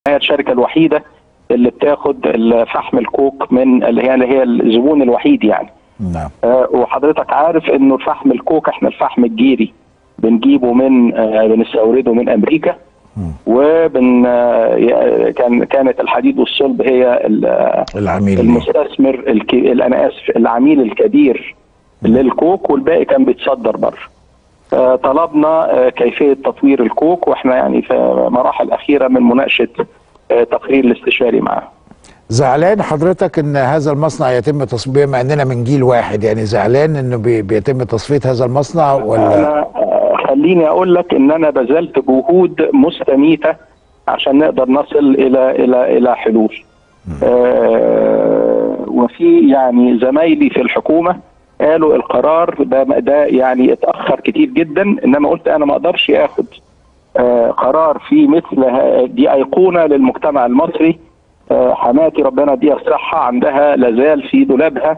هي الشركه الوحيده اللي بتاخد فحم الكوك من اللي هي اللي هي الزبون الوحيد يعني نعم آه، وحضرتك عارف انه الفحم الكوك احنا الفحم الجيري بنجيبه من آه، بنستورده من امريكا وبن آه، ي- كان كانت الحديد والصلب هي ال- العميل المستثمر الك... انا اسف العميل الكبير للكوك والباقي كان بيتصدر بره آه، طلبنا آه، كيفيه تطوير الكوك واحنا يعني في مراحل اخيره من مناقشه آه، تقرير الاستشاري معاه زعلان حضرتك ان هذا المصنع يتم تصفيه مع اننا من جيل واحد يعني زعلان انه بي بيتم تصفيه هذا المصنع ولا انا آه، خليني اقول لك ان انا بذلت جهود مستميته عشان نقدر نصل الى الى الى حلول آه وفي يعني زمايلي في الحكومه قالوا القرار ده ده يعني اتاخر كتير جدا انما قلت انا ما اقدرش اخد آه قرار في مثل ه- دي ايقونه للمجتمع المصري آه حماتي ربنا يديها الصحه عندها لازال في دولابها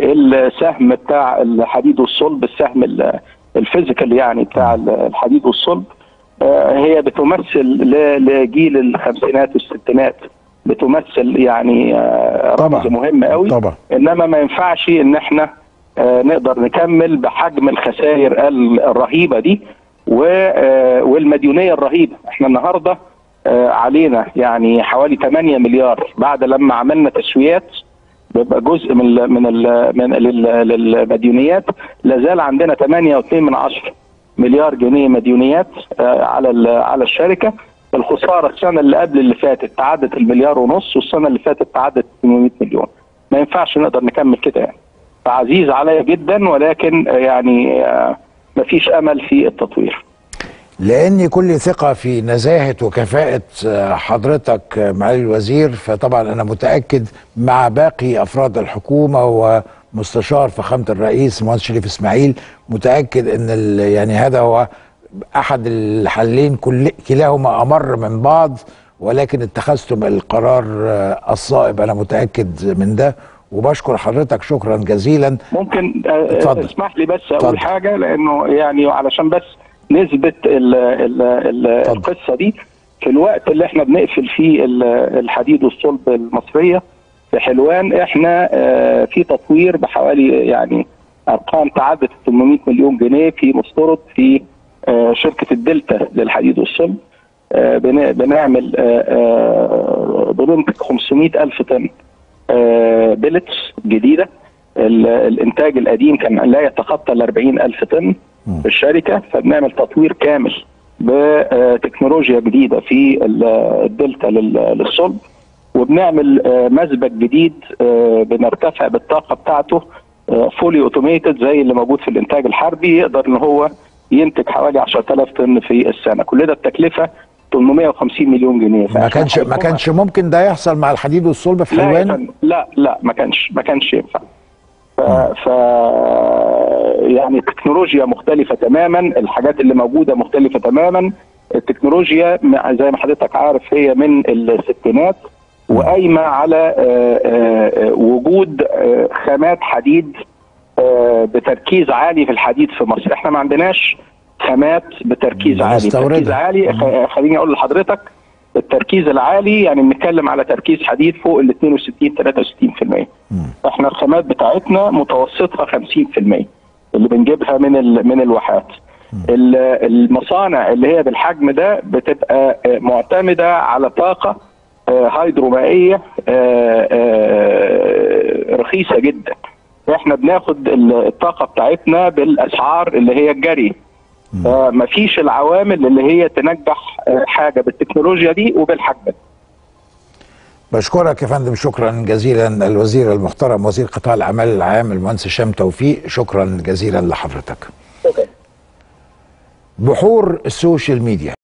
السهم بتاع الحديد والصلب السهم ال- الفيزيكال يعني بتاع الحديد والصلب آه، هي بتمثل ل- لجيل الخمسينات والستينات بتمثل يعني آه، طبعاً. رمز مهم قوي طبعا انما ما ينفعش ان احنا آه، نقدر نكمل بحجم الخسائر ال- الرهيبه دي و- آه، والمديونيه الرهيبه احنا النهارده آه، علينا يعني حوالي 8 مليار بعد لما عملنا تسويات بيبقى جزء من ال من ال من لل- للمديونيات لازال عندنا 8.2 من عشرة مليار جنيه مديونيات آه، على ال- على الشركه الخساره السنه اللي قبل اللي فاتت تعدت المليار ونص والسنه اللي فاتت تعدت 800 مليون ما ينفعش نقدر نكمل كده يعني فعزيز عليا جدا ولكن آه، يعني آه، مفيش امل في التطوير لاني كل ثقه في نزاهه وكفاءه آه، حضرتك آه، معالي الوزير فطبعا انا متاكد مع باقي افراد الحكومه ومستشار فخامه الرئيس المهندس شريف اسماعيل متاكد ان ال- يعني هذا هو احد الحلين كل كلاهما امر من بعض ولكن اتخذتم القرار آه، الصائب انا متاكد من ده وبشكر حضرتك شكرا جزيلا ممكن آه، اتفضل. اسمح لي بس اتفضل. اقول حاجه لانه يعني علشان بس نثبت ال ال ال اتفضل. القصه دي في الوقت اللي احنا بنقفل فيه ال- الحديد والصلب المصريه في حلوان احنا آه، في تطوير بحوالي يعني ارقام تعدت 800 مليون جنيه في مستورد في آه، شركه الدلتا للحديد والصلب آه، بن- بنعمل آه، آه، بننتج 500 الف طن آه، بيلتس جديده ال- الانتاج القديم كان لا يتخطى ال 40 الف طن في الشركه فبنعمل تطوير كامل بتكنولوجيا جديده في ال- الدلتا لل- للصلب وبنعمل آه، مسبك جديد آه، بنرتفع بالطاقه بتاعته فولي اوتوميتد زي اللي موجود في الانتاج الحربي يقدر ان هو ينتج حوالي 10000 طن في السنه كل ده التكلفه 850 مليون جنيه ما فإحنا كانش ما هيكون- كانش ممكن ده يحصل مع الحديد والصلب في لا يا حلوان فندم، لا لا ما كانش ما كانش ينفع ف, ف يعني التكنولوجيا مختلفة تماما الحاجات اللي موجودة مختلفة تماما التكنولوجيا مع- زي ما حضرتك عارف هي من الستينات وقايمة على آه، آه، آه، وجود آه، خامات حديد آه، بتركيز عالي في الحديد في مصر احنا ما عندناش خامات بتركيز عالي بنستوردها. تركيز عالي خ- خليني اقول لحضرتك التركيز العالي يعني بنتكلم على تركيز حديد فوق ال 62 63% احنا الخامات بتاعتنا متوسطها 50% اللي بنجيبها من ال- من الواحات ال- المصانع اللي هي بالحجم ده بتبقى آه، معتمده على طاقه آه، هيدرومائيه آه، آه، رخيصه جدا احنا بناخد ال- الطاقه بتاعتنا بالاسعار اللي هي الجري فمفيش العوامل اللي هي تنجح آه، حاجه بالتكنولوجيا دي وبالحجم ده بشكرك يا فندم شكرا جزيلا الوزير المحترم وزير قطاع الاعمال العام المهندس هشام توفيق شكرا جزيلا لحضرتك بحور السوشيال ميديا